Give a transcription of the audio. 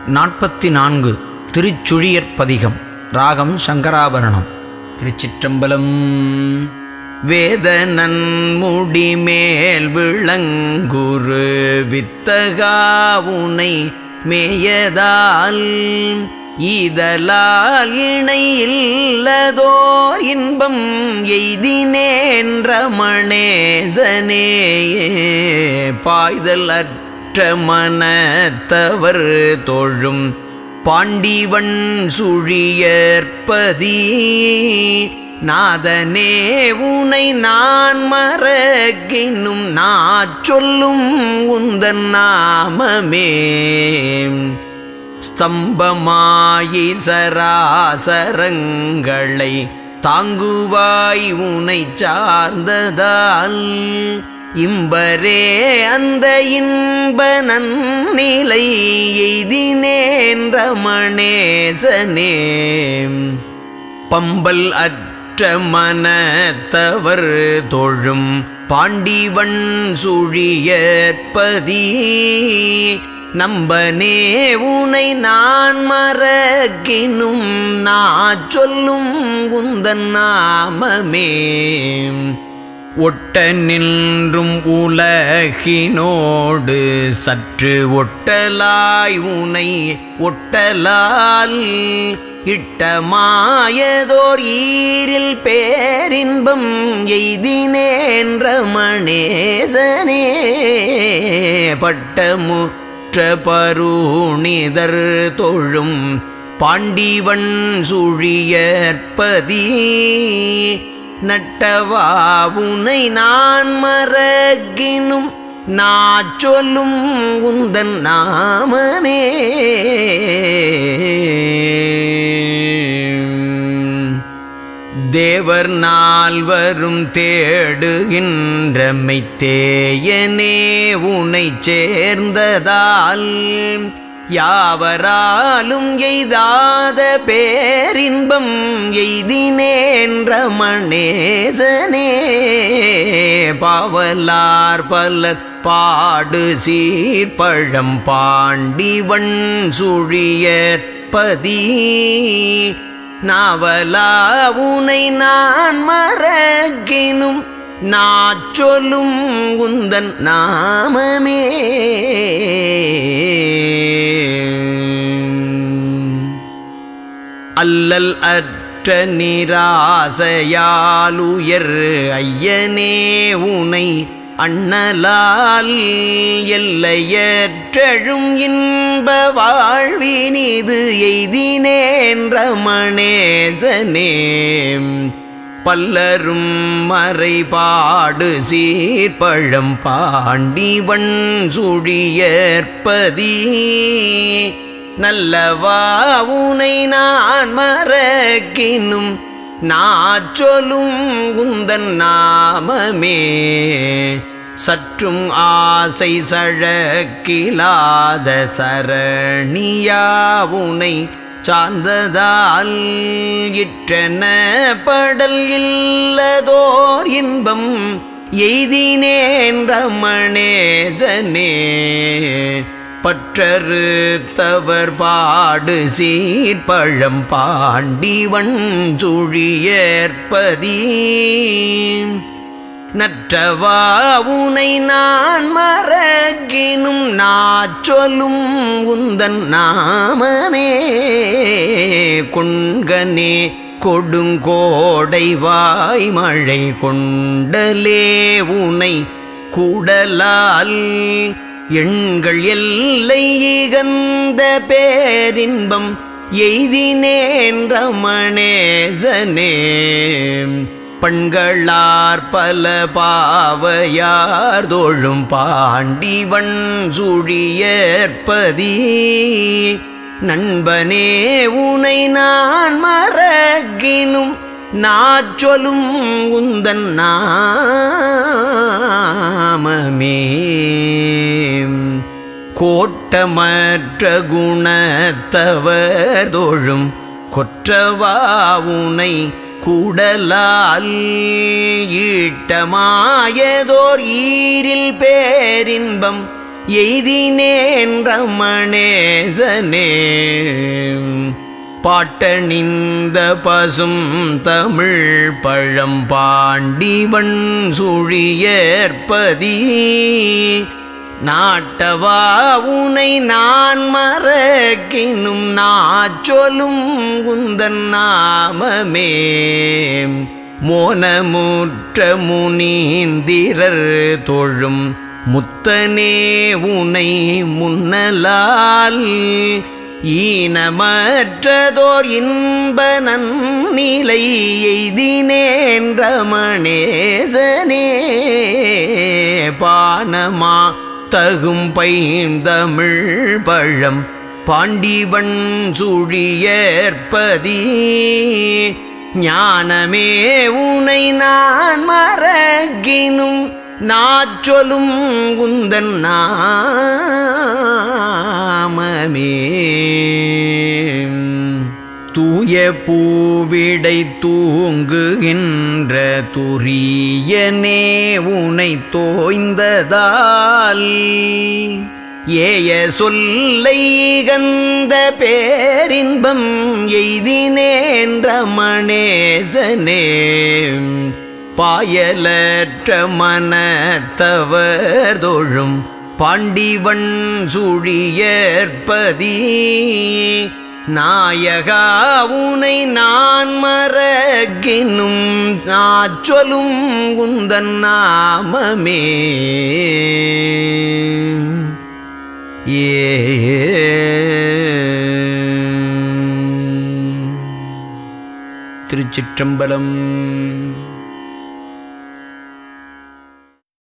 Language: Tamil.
நாற்பத்தி நான்கு திருச்சுழியற்பதிகம் ராகம் சங்கராபரணம் திருச்சிற்றம்பலம் வேத நன்முடி மேல் விளங்குரு வித்தகாவுனை மேயதால் ஈதலால் இணை இல்லதோர் இன்பம் எய்தினேன்ற மணேசனே பாய்தல் அற்ற மனத்தவர் தோழும் பாண்டிவன் சுழியற்பதி நாதனே உனை நான் மறக்கினும் நான் சொல்லும் உந்தன் நாமமே ஸ்தம்பமாயி சராசரங்களை தாங்குவாய் உனை சார்ந்ததால் இம்பரே அந்த இன்ப நன்னிலை எய்தினேன்ற மணேசனே பம்பல் அற்ற மனத்தவர் தொழும் பாண்டிவன் சுழியற்பதி நம்பனே உனை நான் மறக்கினும் நான் சொல்லும் உந்தன் நாமமே ஒட்ட நின்றும் உலகினோடு சற்று ஒட்டலாய் உனை ஒட்டலால் இட்டமாயதோர் ஈரில் பேரின்பம் எய்தினேன்ற மணேசனே பட்டமுற்ற பருணிதர் தொழும் பாண்டிவன் சுழியற்பதி நட்டவாவுனை நான் மறக்கினும் நான் சொல்லும் உந்தன் நாமமே தேவர் நால்வரும் தேடுகின்றமை தேயனே உனை சேர்ந்ததால் யாவராலும் எய்தாத பேரின்பம் எய்தினேன்ற மணேசனே பாவலார் பலர் பாடு சீர்பழம் பாண்டிவன் சுழியற்பதி நாவலா உனை நான் மறக்கினும் நான் சொல்லும் உந்தன் நாமமே அல்லல் அற்ற நிராசையாலுயர் ஐயனே உனை அண்ணலால் எல்லையற்றழும் இன்ப வாழ்வினிது எய்தினேன்ற மணேசனே பல்லரும் மறைபாடு சீர்பழம் பாண்டிவன் சுழியற்பதி நல்லவா உனை நான் மறக்கினும் நான் சொல்லும் உந்தன் நாமமே சற்றும் ஆசை சழக்கிலாத சரணியா உனை சார்ந்ததால் இற்றன படல் இல்லதோர் இன்பம் எய்தினேன்ற மணேஜனே பற்றரு தவர் பாடு சீர்பழம் பாண்டிவன் சுழியற்பதி நற்றவா உனை நான் மறக்கினும் நான் சொல்லும் உந்தன் நாமமே கொண்கனே கொடுங்கோடை வாய்மழை கொண்டலே உனை கூடலால் எண்கள் எல்லை இகந்த பேரின்பம் எய்தினேன்ற மணேசனே பண்களார் பல பாவையார் தோழும் பாண்டிவன் சுழியற்பதி நண்பனே உனை நான் மறக்கினும் நான் சொல்லும் உந்தன் நாமமே கோட்டமற்ற குணத்தவர் தோழும் கொற்றவாவுனை கூடலால் ஈட்டமாயதோர் ஈரில் பேரின்பம் எய்தினேன் ரமணேசனே பாட்டணிந்த பசும் தமிழ் பழம் பாண்டிவன் சுழியற்பதி நாட்டவா உனை நான் மறக்கினும் நாச்சொலும் குந்தன் நாமமே மோனமுற்ற முனீந்திரர் தொழும் முத்தனே உனை முன்னலால் ஈனமற்றதோர் இன்ப நன்னிலை எய்தினேன் ரமணேசனே பானமா தகும் பைந்தமிழ் பழம் பாண்டிவன் சுழியற்பதி ஞானமே உனை நான் மறக்கினும் நாச்சொலும் குந்தன் நாமமே தூய பூவிடை தூங்குகின்ற துரியனே உனை தோய்ந்ததால் ஏய சொல்லை கந்த பேரின்பம் எய்தினேன் ரமணேசனே பாயலற்ற மனத்தவர் தொழும் பாண்டிவன் சுழியற்பதி நாயகா உனை நான் மறக்கினும் நாச்சொலும் குந்தன் நாமமே ஏ திருச்சிற்றம்பலம்